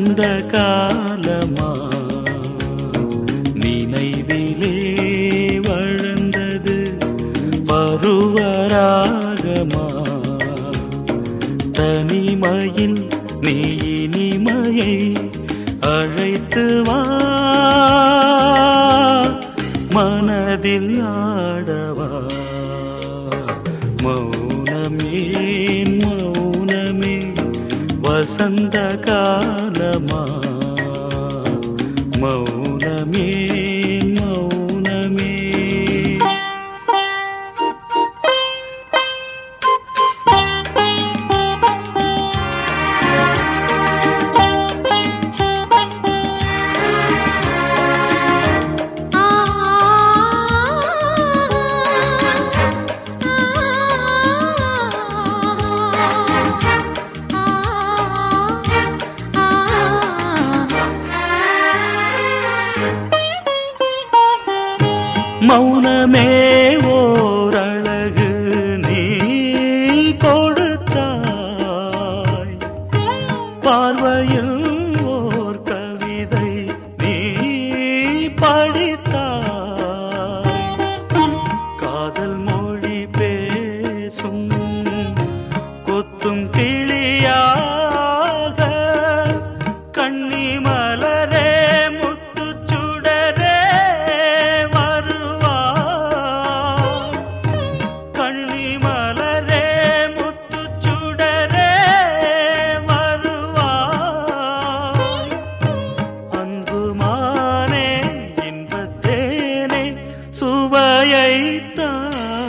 வசந்த காலமா நினைவிலே வளர்ந்தது பருவராகமா தனிமையில் நீ இனிமையை அழைத்து வா மனதில் ஆடவா மௌனமே மௌனமே வசந்த காலமா மௌனமே மௌனமே மௌனமே ஓரழகு நீ கொடுத்தாய் பார்வையில் ஓர் கவிதை நீ படித்தாய் காதல் மொழி பேசும் கொத்தும் கிளியாக கண்ணி மலரே முத்துச் சுடரே வருவாய் கண்ணி மலரே முத்துச் சுடரே வருவாய் அன்புமானே இன்பத்தேனே சுவையைத்தா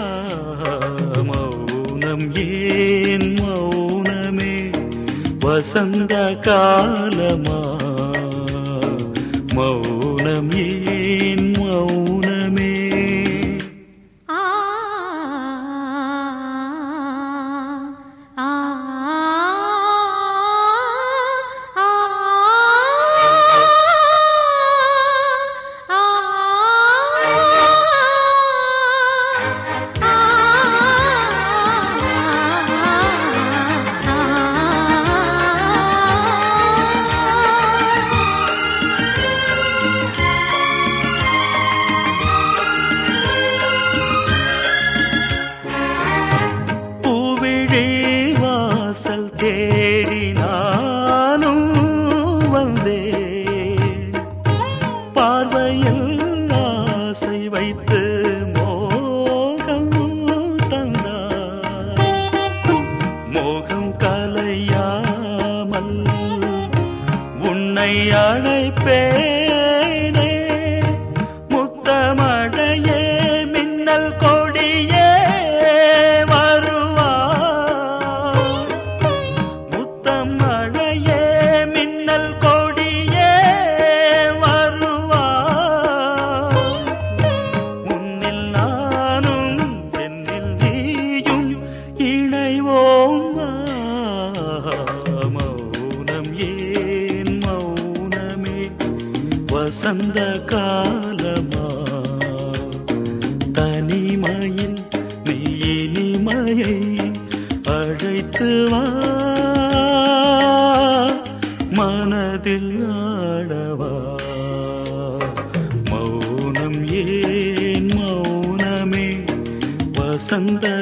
மௌனம் ஏன் மௌனமே வசந்த காலமா மௌனம் ஏன் மௌனமே ஆ ஆ பூவிழி வாசல் தேடி நானும் வந்தேன் பார்வையில் ஆசை வைத்து மோகம் தந்தார் மோகம் கலையாமல் உன்னை அழைப்பேனே முத்தமழையே மின்னல் கொடியே வருவாய் முத்தம் மழையே மின்னல் கொடியே வருவாய் உன்னில் நானும் என்னில் நீயும் இணைவோம் வா. மௌனம் ஏன் மௌனமே வசந்த காலமா தனிமையில் நீ இனிமையை அழைத்து வா மனதில் ஆடவா மௌனம் ஏன் மௌனமே வசந்த